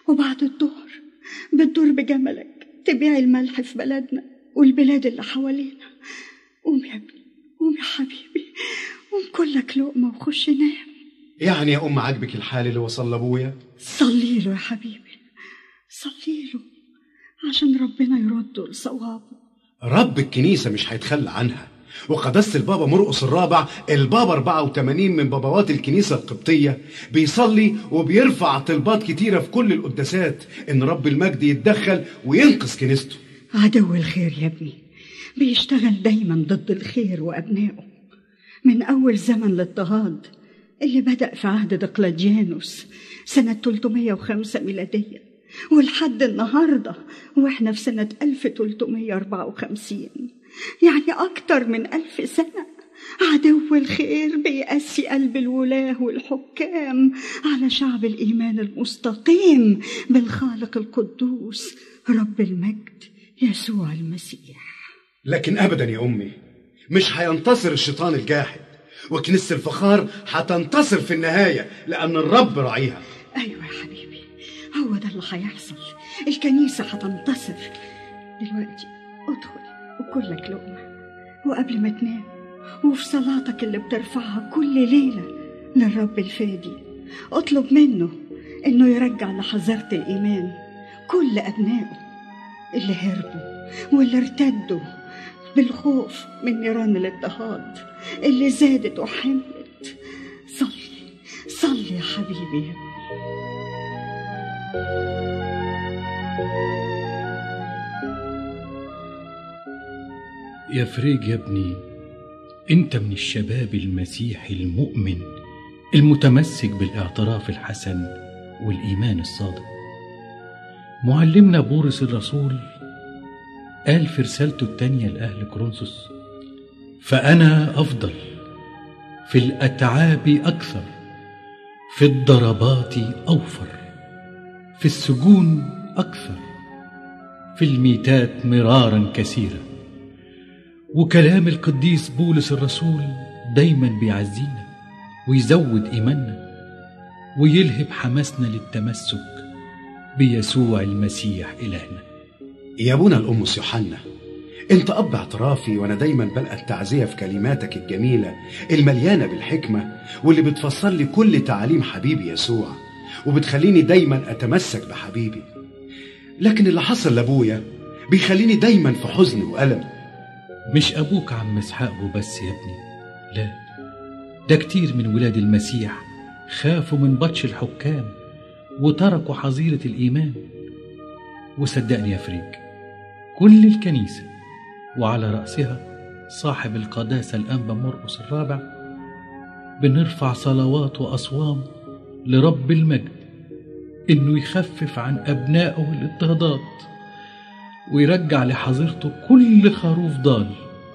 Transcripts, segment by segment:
وبعد الظهر بتدور بجملك تبيع الملح في بلدنا والبلاد اللي حوالينا قوم يا ابني قوم يا حبيبي قوم كلك لقمة وخش نام يعني يا أم عاجبك الحال اللي وصل لأبويا صلي له يا حبيبي صلي له عشان ربنا يرده لصوابه رب الكنيسة مش هيتخلى عنها وقداسة البابا مرقس الرابع البابا 84 من بابوات الكنيسة القبطية بيصلي وبيرفع طلبات كتيرة في كل القداسات إن رب المجد يتدخل وينقذ كنيسته عدو الخير يا ابني بيشتغل دايما ضد الخير وأبنائه من أول زمن الاضطهاد اللي بدأ في عهد دقلاديانوس سنة 305 ميلادية ولحد النهاردة وإحنا في سنة 1354 يعني أكتر من ألف سنة عدو الخير بيأسي قلب الولاة والحكام على شعب الإيمان المستقيم بالخالق القدوس رب المجد يسوع المسيح لكن أبدا يا أمي مش هينتصر الشيطان الجاحد وكنيسة الفخار هتنتصر في النهاية لأن الرب راعيها أيوة يا حبيبي هو ده اللي هيحصل الكنيسة هتنتصر دلوقتي ادخل وكلك لقمة وقبل ما تنام وفي صلاتك اللي بترفعها كل ليلة للرب الفادي اطلب منه انه يرجع لحظرة الإيمان كل أبنائه اللي هربوا واللي ارتدوا بالخوف من نيران الاضطهاد اللي زادت وحملت صلي صلي يا حبيبي يا فريج يا ابني انت من الشباب المسيحي المؤمن المتمسك بالاعتراف الحسن والايمان الصادق معلمنا بولس الرسول قال في رسالته التانية لأهل كورنثوس فأنا أفضل في الأتعاب أكثر في الضربات أوفر في السجون أكثر في الميتات مرارا كثيرا وكلام القديس بولس الرسول دايما بيعزينا ويزود إيماننا ويلهب حماسنا للتمسك بيسوع المسيح إلهنا يا ابونا الأمس يوحنا انت اب اعترافي وانا دايما بلقى التعزيه في كلماتك الجميله المليانه بالحكمه واللي بتفسر لي كل تعاليم حبيبي يسوع وبتخليني دايما اتمسك بحبيبي لكن اللي حصل لابويا بيخليني دايما في حزن والم مش أبوك عم إسحاق وبس يا ابني لا ده كتير من ولاد المسيح خافوا من بطش الحكام وتركوا حظيرة الإيمان وصدقني يا فريج كل الكنيسة وعلى رأسها صاحب القداسة الأنبا مرقس الرابع بنرفع صلوات وأصوام لرب المجد إنه يخفف عن أبنائه الاضطهادات ويرجع لحظيرته كل خروف ضال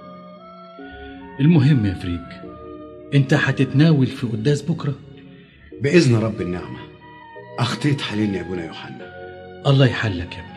المهم يا فريج انت هتتناول في قداس بكرة باذن رب النعمه اخطيت حليلني يا ابونا يوحنا الله يحلك يا ابني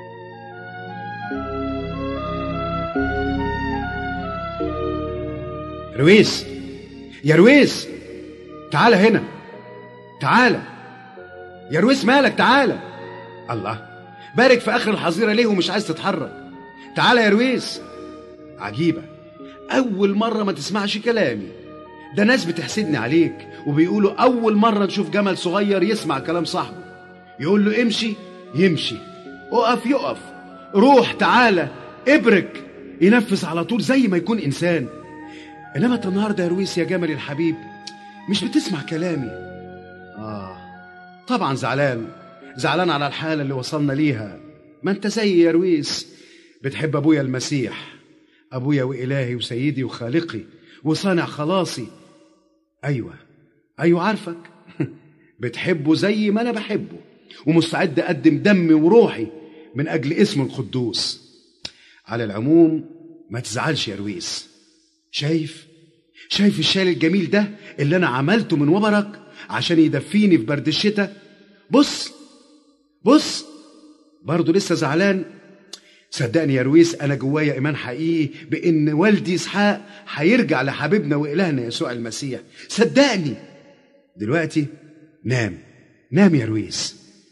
رويس يا رويس تعال هنا تعال يا رويس مالك تعال الله بارك في اخر الحظيره ليه ومش عايز تتحرك تعال يا رويس عجيبه اول مره ما تسمعش كلامي ده ناس بتحسدني عليك وبيقولوا اول مره نشوف جمل صغير يسمع كلام صاحبه يقول له امشي يمشي اقف يقف روح تعالى ابرك ينفذ على طول زي ما يكون انسان انما انت النهارده يا رويس يا جمل الحبيب مش بتسمع كلامي اه طبعا زعلان زعلان على الحاله اللي وصلنا ليها ما انت زي يا رويس بتحب ابويا المسيح ابويا والهي وسيدي وخالقي وصانع خلاصي ايوه ايوه عارفك بتحبه زي ما انا بحبه ومستعد اقدم دمي وروحي من اجل اسمه القدوس على العموم ما تزعلش يا رويس شايف شايف الشال الجميل ده اللي انا عملته من وبرك عشان يدفيني في برد الشتاء بص بص برضه لسه زعلان صدقني يا رويس انا جوايا ايمان حقيقي بان والدي اسحاق هيرجع لحبيبنا والهنا يسوع المسيح صدقني دلوقتي نام نام يا رويس